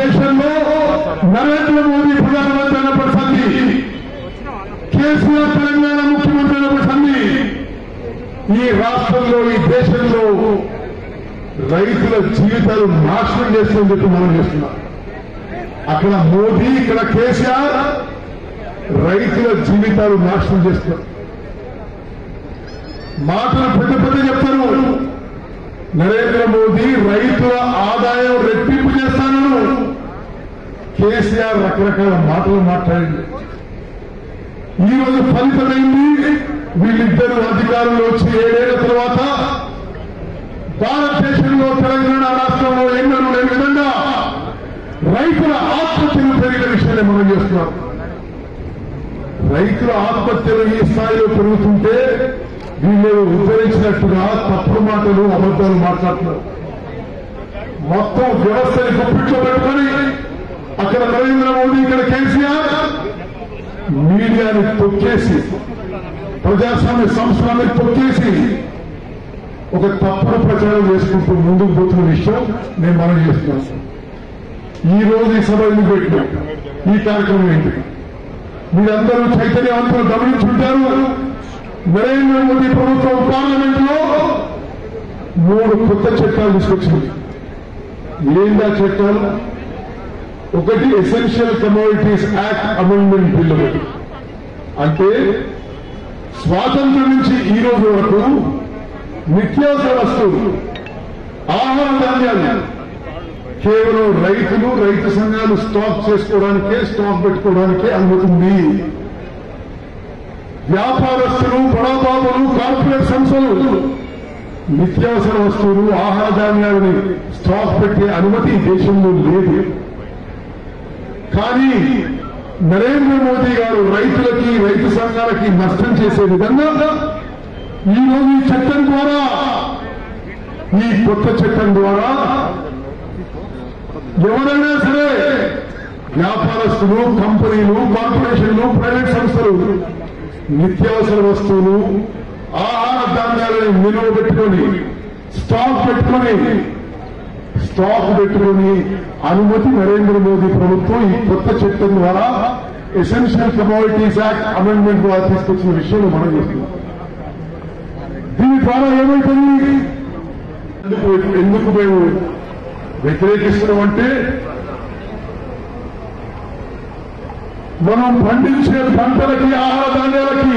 భారతదేశంలో నరేంద్ర మోదీ ప్రధానమంత్రి అయినప్పటి సంధి కేసీఆర్ తెలంగాణ ముఖ్యమంత్రి అయినప్పటి సంధి ఈ రాష్ట్రంలో ఈ దేశంలో రైతుల జీవితాలు నాశనం చేస్తుందని చెప్పి మనం చేస్తున్నాం అక్కడ మోదీ ఇక్కడ కేసీఆర్ రైతుల జీవితాలు నాశనం చేస్తున్నారు మాటలు పెద్ద పెద్ద చెప్తారు నరేంద్ర మోదీ రైతుల ఆదాయం రెట్టింపు చేస్తానను కేసీఆర్ రకరకాల మాటలు మాట్లాడింది ఈ రోజు ఫలితమైంది వీళ్ళిద్దరు అధికారంలో వచ్చి ఏడేళ్ల తర్వాత భారతదేశంలో తెలంగాణ రాష్ట్రంలో ఎన్నడూ లేని విధంగా రైతుల ఆత్మహత్యలు పెరిగిన విషయాన్ని మనం చేస్తున్నాం రైతుల ఆత్మహత్యలు ఈ స్థాయిలో పెరుగుతుంటే వీళ్ళు ఉద్ధరించినట్టుగా తప్పుడు మాటలు అబద్దాలు మాట్లాడుతున్నారు మొత్తం వ్యవస్థని గుప్పిట్లో పెట్టుకొని అక్కడ నరేంద్ర మోదీ ఇక్కడ కేసీఆర్ మీడియాని తొక్కేసి ప్రజాస్వామ్య సంస్థలని తొక్కేసి ఒక తప్పుడు ప్రచారం చేసుకుంటూ ముందుకు పోతున్న విషయం నేను మనం చేస్తున్నాను ఈ రోజు ఈ సభ ఎందుకు పెట్టినాం ఈ కార్యక్రమం ఏంటి మీరందరూ చైతన్యవంతులు గమనించుంటారు నరేంద్ర మోదీ ప్రభుత్వం పార్లమెంట్ లో మూడు కొత్త చట్టాలు తీసుకొచ్చింది ఏందా చట్టాలు ఒకటి essential commodities act amendment bill ఒకటి అంటే స్వాతంత్రం నుంచి ఈ రోజు వరకు నిత్యావసర వస్తువులు ఆహార ధాన్యాలు కేవలం రైతులు రైతు సంఘాలు స్టాక్ చేసుకోవడానికే స్టాక్ పెట్టుకోవడానికే అనుమతి ఉంది వ్యాపారస్తులు బడాబాబులు కార్పొరేట్ సంస్థలు నిత్యావసర వస్తువులు ఆహార ధాన్యాలని స్టాక్ పెట్టే అనుమతి ఈ దేశంలో లేదు కానీ నరేంద్ర మోదీ గారు రైతులకి రైతు సంఘాలకి నష్టం చేసే విధంగా ఈ రోజు ఈ చట్టం ద్వారా ఈ కొత్త చట్టం ద్వారా ఎవరైనా సరే వ్యాపారస్తులు కంపెనీలు కార్పొరేషన్లు ప్రైవేట్ సంస్థలు నిత్యావసర వస్తువులు ఆహార ధాన్యాలను నిల్వ పెట్టుకొని స్టాక్ పెట్టుకొని స్టాక్ పెట్టుకొని అనుమతి నరేంద్ర మోదీ ప్రభుత్వం ఈ కొత్త చట్టం ద్వారా ఎసెన్షియల్ కమోడిటీస్ యాక్ట్ అమెండ్మెంట్ ద్వారా తీసుకొచ్చిన విషయం మనం చేస్తున్నాం దీని ద్వారా ఏమైతుంది ఎందుకు ఎందుకు మేము వ్యతిరేకిస్తున్నామంటే మనం పండించే పంటలకి ఆహార ధాన్యాలకి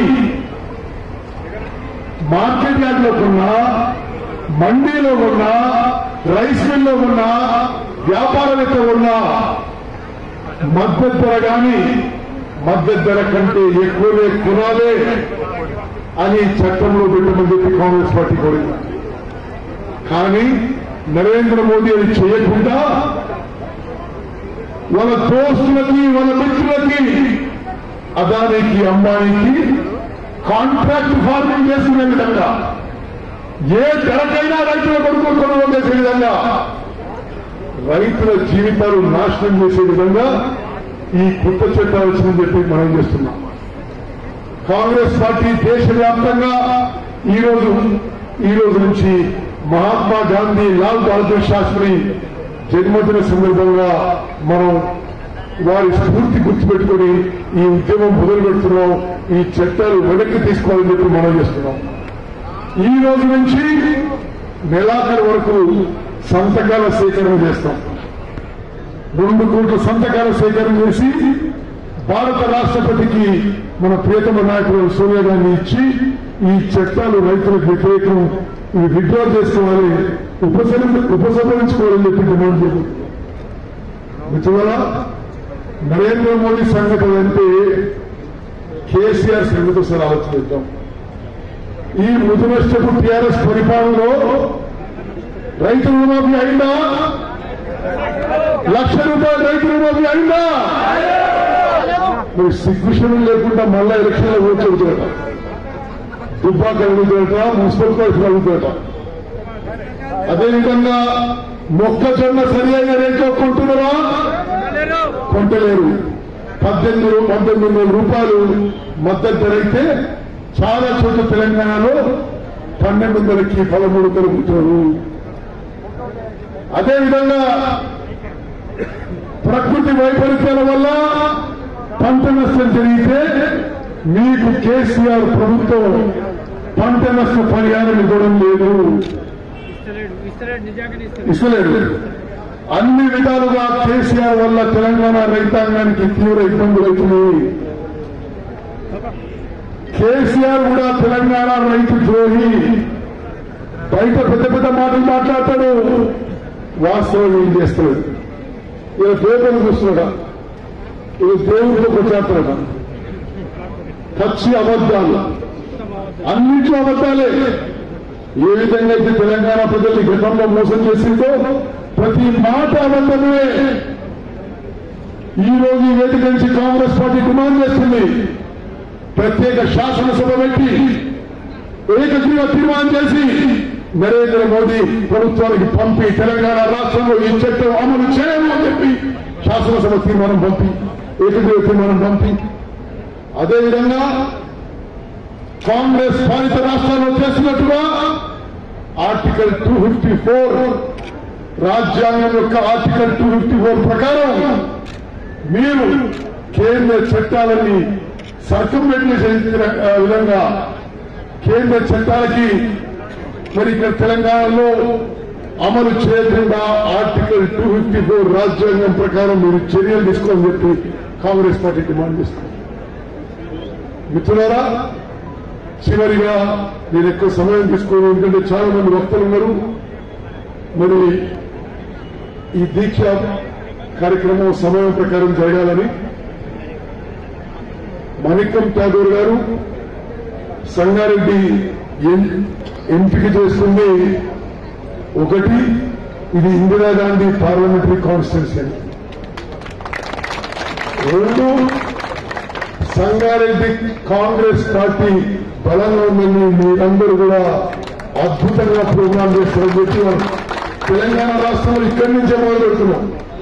మార్కెట్ యార్డ్లో కొన్నా మండీలో ఉన్నా రైస్ మిల్లో ఉన్నా వ్యాపారవేత్త ఉన్నా మద్దతు ధర కానీ మద్దతు ధర కంటే ఎక్కువనే కొనాలే అని చట్టంలో పెట్టమని చెప్పి కాంగ్రెస్ పార్టీ కోరింది కానీ నరేంద్ర మోదీ అది చేయకుండా వాళ్ళ దోస్తులకి వాళ్ళ మిత్రులకి అదానికి అంబానీకి కాంట్రాక్ట్ ఫార్మింగ్ చేసుకునే విధంగా ఏ ధరకైనా రైతుల కొడుకు కొనుగోలు చేసే విధంగా రైతుల జీవితాలు నాశనం చేసే విధంగా ఈ కొత్త చట్టాలు వచ్చిందని చెప్పి మనం చేస్తున్నాం కాంగ్రెస్ పార్టీ దేశవ్యాప్తంగా ఈ రోజు ఈ రోజు నుంచి మహాత్మా గాంధీ లాల్ బహదూర్ శాస్త్రి జన్మదిన సందర్భంగా మనం వారి స్ఫూర్తి గుర్తుపెట్టుకుని ఈ ఉద్యమం మొదలు పెడుతున్నాం ఈ చట్టాలు వెనక్కి తీసుకోవాలని చెప్పి మనం చేస్తున్నాం ఈ రోజు నుంచి నెలాఖరు వరకు సంతకాల సేకరణ చేస్తాం రెండు కోట్ల సంతకాల సేకరణ చేసి భారత రాష్ట్రపతికి మన ప్రియతమ నాయకుడు సోనియా గాంధీ ఇచ్చి ఈ చట్టాలు రైతులకు వ్యతిరేకం ఇవి విత్డ్రా చేసుకోవాలి ఉపసంహ ఉపసంహరించుకోవాలని చెప్పి డిమాండ్ చేస్తుంది మిత్రులారా నరేంద్ర మోదీ సంగతి అంటే కేసీఆర్ సంగతి ఒకసారి ఆలోచిద్దాం ఈ ముదునష్టపు టీఆర్ఎస్ పరిపాలనలో రైతు రుణమాఫీ అయిందా లక్ష రూపాయలు రైతు రుణమాఫీ అయిందా మరి సిగ్గుషణం లేకుండా మళ్ళా ఎలక్షన్లో ఓటు చెబుతారట దుబ్బాక అడుగుతారట మున్సిపల్ కార్పొరేషన్ అడుగుతారట అదేవిధంగా మొక్కజొన్న సరి అయిన రేట్లో కొంటున్నారా కొంటలేరు పద్దెనిమిది రూ- పద్దెనిమిది వందల రూపాయలు మద్దతు ధర అయితే చాలా చోట్ల తెలంగాణలో పన్నెండు వందలకి పదమూడు వందలు కుట్టారు అదేవిధంగా ప్రకృతి వైపరీత్యాల వల్ల పంట నష్టం జరిగితే మీకు కేసీఆర్ ప్రభుత్వం పంట నష్ట పరిహారం ఇవ్వడం లేదు ఇస్తలేడు ఇస్తలేడు నిజంగానే ఇస్తలేడు ఇస్తలేడు అన్ని విధాలుగా కేసీఆర్ వల్ల తెలంగాణ రైతాంగానికి తీవ్ర ఇబ్బందులు అవుతున్నాయి కేసీఆర్ కూడా తెలంగాణ రైతు ద్రోహి బయట పెద్ద పెద్ద మాటలు మాట్లాడతాడు వాస్తవం ఏం చేస్తాడు ఇలా పేపర్లు చూస్తున్నాడా ఇది దేవుడితో కొట్టాడుతున్నాడా పచ్చి అబద్ధాలు అన్నింటిలో అబద్ధాలే ఏ విధంగా అయితే తెలంగాణ ప్రజల్ని గతంలో మోసం చేసిందో ప్రతి మాట అబద్ధమే ఈ రోజు ఈ వేదిక నుంచి కాంగ్రెస్ పార్టీ డిమాండ్ చేస్తుంది ప్రత్యేక శాసనసభ పెట్టి ఏకగ్రీవ తీర్మానం చేసి నరేంద్ర మోదీ ప్రభుత్వానికి పంపి తెలంగాణ రాష్ట్రంలో ఈ చట్టం అమలు చేయము అని చెప్పి శాసనసభ తీర్మానం పంపి ఏకగ్రీవ తీర్మానం పంపి అదేవిధంగా కాంగ్రెస్ పాలిత రాష్ట్రాల్లో చేసినట్టుగా ఆర్టికల్ టూ ఫిఫ్టీ ఫోర్ రాజ్యాంగం యొక్క ఆర్టికల్ టూ ఫిఫ్టీ ఫోర్ ప్రకారం మీరు కేంద్ర చట్టాలని సర్కంబెంట్ చేసిన ఆ, విధంగా కేంద్ర చట్టాలకి మరి ఇక్కడ తెలంగాణలో అమలు చేయకుండా ఆర్టికల్ టూ ఫిఫ్టీ ఫోర్ రాజ్యాంగం ప్రకారం మీరు చర్యలు తీసుకోని చెప్పి కాంగ్రెస్ పార్టీ డిమాండ్ చేస్తుంది మిత్రులారా చివరిగా నేను ఎక్కువ సమయం తీసుకోను ఎందుకంటే చాలా మంది వక్తలు ఉన్నారు మరి ఈ దీక్ష కార్యక్రమం సమయం ప్రకారం జరగాలని మణికం ఠాగూర్ గారు సంగారెడ్డి ఎన్- ఎంపిక చేస్తుంది ఒకటి ఇది ఇందిరాగాంధీ పార్లమెంటరీ కాన్స్టిట్యున్సీ అని రెండు సంగారెడ్డి కాంగ్రెస్ పార్టీ బలంగా ఉందని మీరందరూ కూడా అద్భుతంగా ప్రోగ్రాం చేస్తారని చెప్పి మనం తెలంగాణ రాష్ట్రంలో ఇక్కడి నుంచే మొదలు పెడుతున్నాం